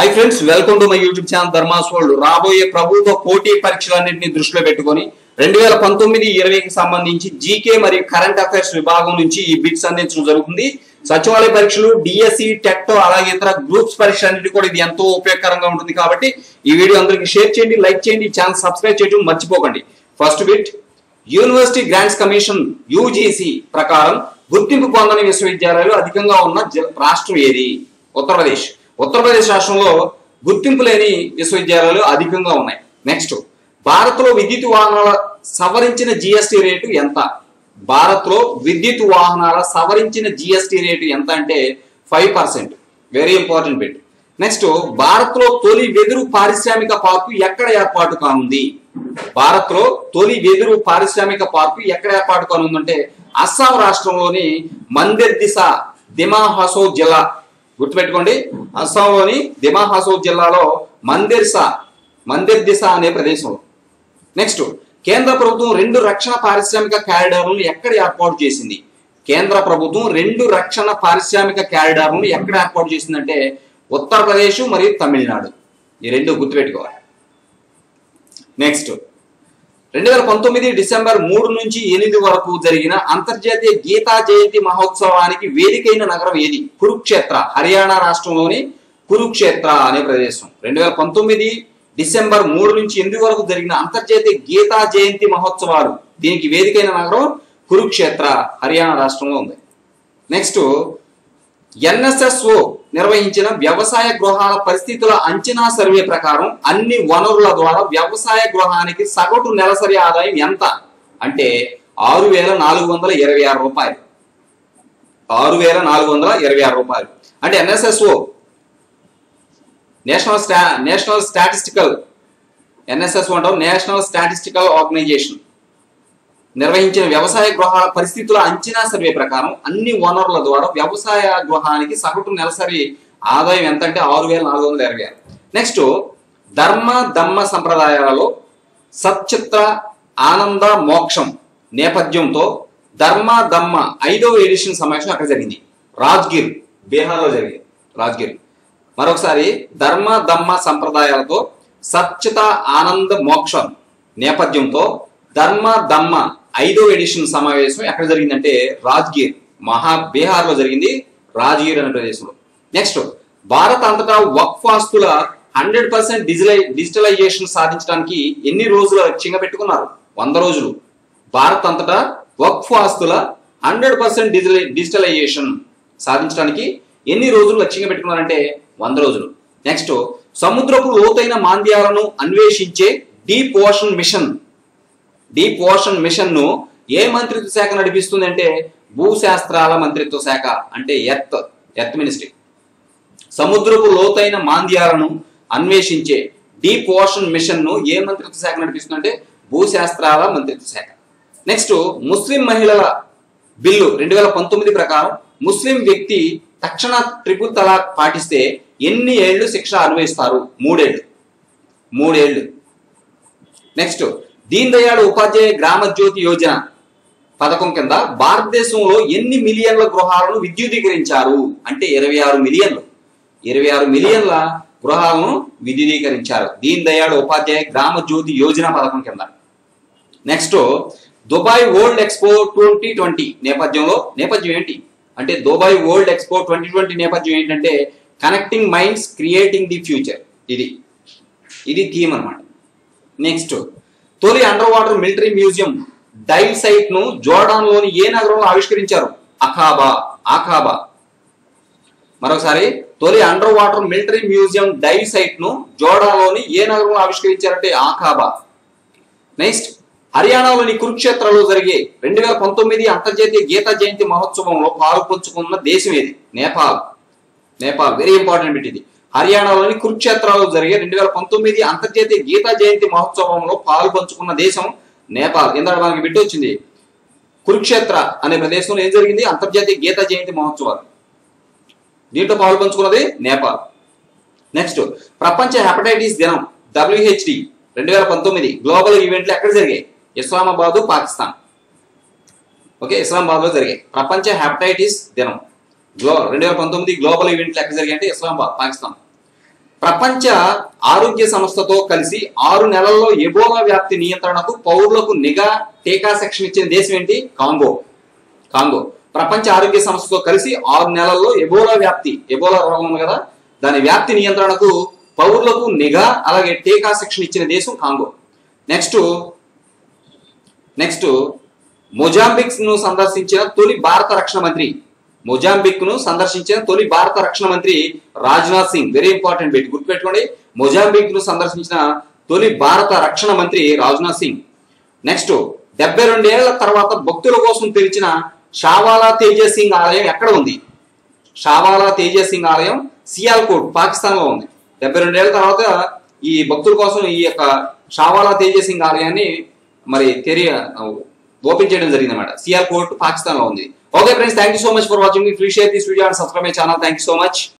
hi friends welcome to my YouTube channel Dharma's world రాబోయే ప్రభుత్వ పోటీ పరీక్షలన్నింటినీ దృష్టిలో పెట్టుకొని రెండు వేల పంతొమ్మిది ఇరవైకి సంబంధించి జీకే మరియు కరెంట్ అఫైర్స్ విభాగం నుంచి ఈ బిట్స్ అందించడం జరుగుతుంది సచివాలయ పరీక్షలు డిఎస్సి టెట్ అలాగే ఇతర గ్రూప్స్ పరీక్షలు అన్నిటి కూడా ఇది ఎంతో ఉపయోగకరంగా ఉంటుంది కాబట్టి ఈ వీడియో అందరికీ షేర్ చేయండి లైక్ చేయండి ఛానల్ సబ్స్క్రైబ్ చేయడం మర్చిపోకండి first bit university grants commission UGC ప్రకారం గుర్తింపు పొందని విశ్వవిద్యాలయాలు అధికంగా ఉన్న జ- రాష్ట్రం ఏది ఉత్తరప్రదేశ్ ఉత్తరప్రదేశ్ రాష్ట్రంలో గుర్తింపు లేని విశ్వవిద్యాలయాలు అధికంగా ఉన్నాయి నెక్స్ట్ భారత్ లో విద్యుత్ వాహనాల సవరించిన జిఎస్టి రేటు ఎంత భారత్ లో విద్యుత్ వాహనాల సవరించిన జిఎస్టి రేటు ఎంత అంటే five percent very important bit next Bharat లో తొలి వెదురు పారిశ్రామిక పార్కు ఎక్కడ ఏర్పాటు కానుంది భారత్ లో తొలి వెదురు పారిశ్రామిక పార్కు ఎక్కడ ఏర్పాటు కానుందంటే అస్సాం రాష్ట్రంలోని మందిర్ దిశ దిమా హసో జిల్లా గుర్తుపెట్టుకోండి అస్సాంలోని దిమా హసో జిల్లాలో మందిర్సా మందిర్ దిశ అనే ప్రదేశంలో నెక్స్ట్ కేంద్ర ప్రభుత్వం రెండు రక్షణ పారిశ్రామిక కారిడార్లను ఎక్కడ ఏర్పాటు చేసింది కేంద్ర ప్రభుత్వం రెండు రక్షణ పారిశ్రామిక కారిడార్లను ఎక్కడ ఏర్పాటు చేసిందంటే ఉత్తరప్రదేశ్ మరియు తమిళనాడు ఈ రెండు గుర్తుపెట్టుకోవాలి నెక్స్ట్ రెండు వేల పంతొమ్మిది డిసెంబర్ మూడు నుంచి ఎనిమిది వరకు జరిగిన అంతర్జాతీయ గీతా జయంతి మహోత్సవానికి వేదికైన నగరం ఏది కురుక్షేత్ర హర్యానా రాష్ట్రంలోని కురుక్షేత్ర అనే ప్రదేశం రెండు వేల పంతొమ్మిది డిసెంబర్ మూడు నుంచి ఎనిమిది వరకు జరిగిన అంతర్జాతీయ గీతా జయంతి మహోత్సవాలు దీనికి వేదికైన నగరం కురుక్షేత్ర హర్యానా రాష్ట్రంలో ఉంది నెక్స్ట్ ఎన్ఎస్ఎస్ఓ నిర్వహించిన వ్యవసాయ గృహాల పరిస్థితుల అంచనా సర్వే ప్రకారం అన్ని వనరుల ద్వారా వ్యవసాయ గృహానికి సగటు నెలసరి ఆదాయం ఎంత అంటే ఆరు వేల నాలుగు వందల ఇరవై ఆరు రూపాయలు ఆరు వేల నాలుగు వందల ఇరవై ఆరు రూపాయలు అంటే ఎన్ఎస్ఎస్ఓ నేషనల్ స్టా నేషనల్ స్టాటిస్టికల్ ఎన్ఎస్ఎస్ఓ అంటాం నేషనల్ స్టాటిస్టికల్ ఆర్గనైజేషన్ నిర్వహించిన వ్యవసాయ గృహాల పరిస్థితుల అంచనా సర్వే ప్రకారం అన్ని వనరుల ద్వారా వ్యవసాయ గృహానికి సగటు నెలసరి ఆదాయం ఎంత అంటే ఆరు వేల నాలుగు వందల ఇరవై ఆరు నెక్స్ట్ ధర్మ దమ్మ సంప్రదాయాలలో సచ్చిత్ర ఆనంద మోక్షం నేపథ్యంతో ధర్మ దమ్మ ఐదవ ఎడిషన్ సమావేశం అక్కడ జరిగింది రాజ్గిర్ బీహార్లో జరిగింది రాజ్గిర్ మరొకసారి ధర్మ దమ్మ సంప్రదాయాలతో సత్యత ఆనంద మోక్షం నేపథ్యంతో ధర్మ దమ్మ ఐదో ఎడిషన్ సమావేశం ఎక్కడ జరిగిందంటే రాజ్గిర్ మహా బీహార్ లో జరిగింది రాజ్గిర్ అనే ప్రదేశంలో నెక్స్ట్ భారత్ అంతటా వక్ఫ్ ఆస్తుల హండ్రెడ్ పర్సెంట్ డిజిటలై డిజిటలైజేషన్ సాధించడానికి ఎన్ని రోజుల లక్ష్యంగా పెట్టుకున్నారు వంద రోజులు భారత్ అంతటా వక్ఫ్ ఆస్తుల హండ్రెడ్ పర్సెంట్ డిజిటలైజేషన్ సాధించడానికి ఎన్ని రోజులు లక్ష్యంగా పెట్టుకున్నారంటే వంద రోజులు నెక్స్ట్ సముద్రపు లోతైన మాంద్యాలను అన్వేషించే deep ocean mission deep ocean mission ను ఏ మంత్రిత్వ శాఖ నడిపిస్తుంది అంటే భూశాస్త్రాల మంత్రిత్వ శాఖ అంటే ఎర్త్ ఎర్త్ మినిస్ట్రీ సముద్రపు లోతైన మాంద్యాలను అన్వేషించే డీప్ ఓషన్ మిషన్ ను ఏ మంత్రిత్వ శాఖ నడిపిస్తుంది అంటే భూశాస్త్రాల మంత్రిత్వ శాఖ నెక్స్ట్ ముస్లిం మహిళల బిల్లు రెండు వేల పంతొమ్మిది ప్రకారం ముస్లిం వ్యక్తి తక్షణ ట్రిపుల్ తలాక్ పాటిస్తే ఎన్ని ఏళ్లు శిక్ష అనుభవిస్తారు మూడేళ్లు మూడేళ్లు నెక్స్ట్ దీన్ దయాళ్ ఉపాధ్యాయ గ్రామ జ్యోతి యోజన పథకం కింద భారతదేశంలో ఎన్ని మిలియన్ల గృహాలను విద్యుదీకరించారు అంటే ఇరవై ఆరు మిలియన్లు ఇరవై ఆరు మిలియన్ల గృహాలను విద్యుదీకరించారు దీన్ దయాళ్ ఉపాధ్యాయ గ్రామ జ్యోతి యోజన పథకం కింద next Dubai world expo twenty twenty నేపథ్యంలో నేపథ్యం ఏంటి అంటే Dubai world expo twenty twenty నేపథ్యం ఏంటంటే connecting minds creating the future ఇది ఇది థీమ్ అన్నమాట నెక్స్ట్ తొలి underwater military museum dive site ను జోర్డాన్ లోని ఏ నగరంలో ఆవిష్కరించారు అఖాబా ఆఖాబా మరొకసారి తొలి underwater military museum dive site ను జోర్డాన్ లోని ఏ నగరంలో ఆవిష్కరించారంటే ఆఖాబా నెక్స్ట్ హర్యానాలోని కురుక్షేత్రలో జరిగే రెండు వేల పంతొమ్మిది అంతర్జాతీయ గీతా జయంతి మహోత్సవంలో పాలు పంచుకున్న దేశం ఏది Nepal Nepal very important bit ఇది హర్యానాలోని కురుక్షేత్రలో జరిగే రెండు వేల పంతొమ్మిది అంతర్జాతీయ గీతా జయంతి మహోత్సవంలో పాలు పంచుకున్న దేశం నేపాల్ ఇందాక మనకి బిట్ వచ్చింది కురుక్షేత్ర అనే ప్రదేశంలో ఏం జరిగింది అంతర్జాతీయ గీతా జయంతి మహోత్సవాలు దీంట్లో పాలు పంచుకున్నది నేపాల్ నెక్స్ట్ ప్రపంచ హెపటైటిస్ దినం డబ్ల్యూహెచ్డి రెండు వేల పంతొమ్మిది గ్లోబల్ ఈవెంట్లు ఎక్కడ జరిగాయి ఇస్లామాబాదు పాకిస్తాన్ ఓకే ఇస్లామాబాద్ లో జరిగాయి ప్రపంచ హెపటైటిస్ దినం గ్లో రెండు వేల పంతొమ్మిది గ్లోబల్ ఈవెంట్లు ఎక్కడ జరిగాయి అంటే ఇస్లామాబాద్ పాకిస్తాన్ ప్రపంచ ఆరోగ్య సంస్థతో కలిసి ఆరు నెలల్లో ఎబోలా వ్యాప్తి నియంత్రణకు పౌరులకు నిఘా టీకా శిక్షణ ఇచ్చిన దేశం ఏంటి కాంగో కాంగో ప్రపంచ ఆరోగ్య సంస్థతో కలిసి ఆరు నెలల్లో ఎబోలా వ్యాప్తి ఎబోలా రోగం ఉంది కదా దాని వ్యాప్తి నియంత్రణకు పౌరులకు నిఘా అలాగే టీకా శిక్షణ ఇచ్చిన దేశం కాంగో నెక్స్ట్ నెక్స్ట్ మొజాంబిక్స్ ను సందర్శించిన తొలి భారత రక్షణ మంత్రి మొజాంబిక్ ను సందర్శించిన తొలి భారత రక్షణ మంత్రి రాజ్నాథ్ సింగ్ వెరీ ఇంపార్టెంట్ పెట్టి గుర్తుపెట్టుకోండి మొజాంబిక్ ను సందర్శించిన తొలి భారత రక్షణ మంత్రి రాజ్నాథ్ సింగ్ నెక్స్ట్ డెబ్బై రెండేళ్ల తర్వాత భక్తుల కోసం తెరిచిన షావాలా తేజస్ సింగ్ ఆలయం ఎక్కడ ఉంది షావాలా తేజస్ సింగ్ ఆలయం సియాల్కోట్ పాకిస్తాన్ లో ఉంది డెబ్బై రెండేళ్ల తర్వాత ఈ భక్తుల కోసం ఈ యొక్క షావాలా తేజస్ సింగ్ ఆలయాన్ని మరి తెరి ఓపెన్ చేయడం జరిగింది అనమాట సియాల్కోట్ పాకిస్తాన్ లో ఉంది okay friends thank you so much for watching please share this video and subscribe my channel thank you so much